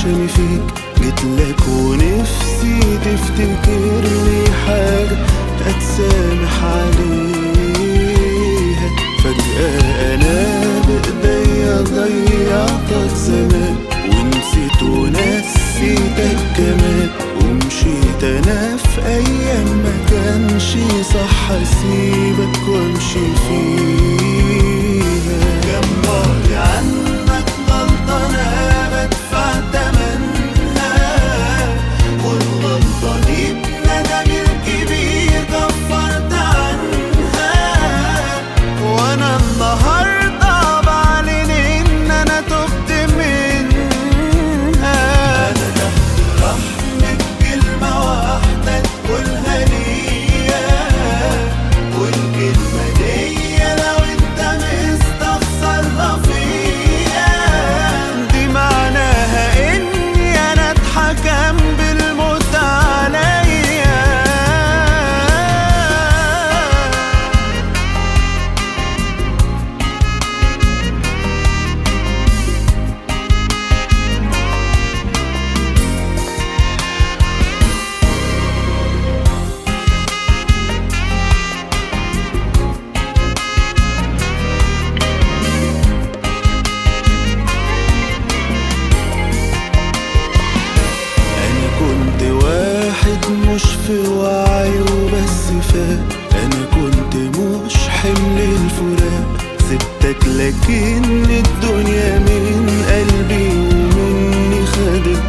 عشمي فيك جيتلك ونفسي تفتكرني حاجة أتسامح عليها فجأة أنا بإيديا ضيعتك زمان ونسيت ونسيتك كمان ومشيت أنا في أيام ما كانش صح أسيبك وأمشي فيها كان بعدي عنك غلطة أنا بدفع تمنها والغلطة دي بندم الكبير كفرت عنها وأنا النهاردة بعلن إن أنا تبت منها أنا تحت رحمة كلمة واحدة تقولها ليا والكلمة دي لو انت مستخسرها فيا دي معناها اني انا اتحكم بالموت عليا انا كنت واحد مش في وعي وبس فاق انا كنت مش حمل الفراق سبتك لكن الدنيا من قلبي ومني خدت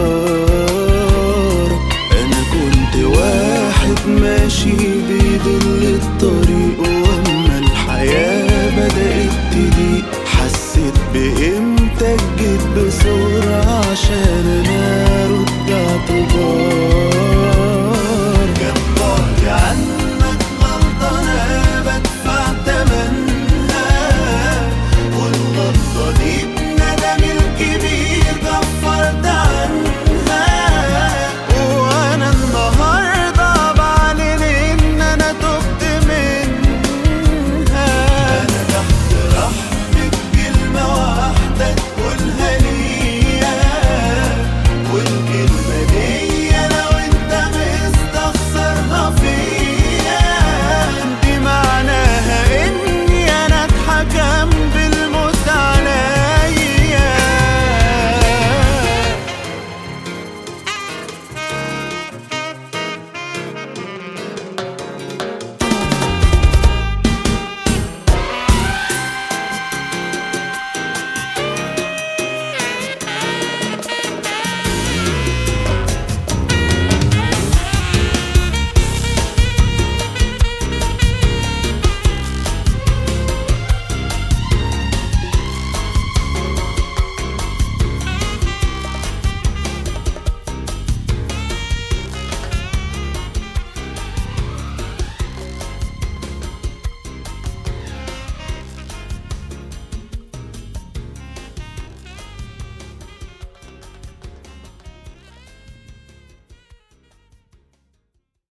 بطارة انا كنت واحد ماشي بيضل الطريق واما الحياة بدأت تضيق حسيت بقيمتك جيت بسرعة عشان انا ارد اعتبار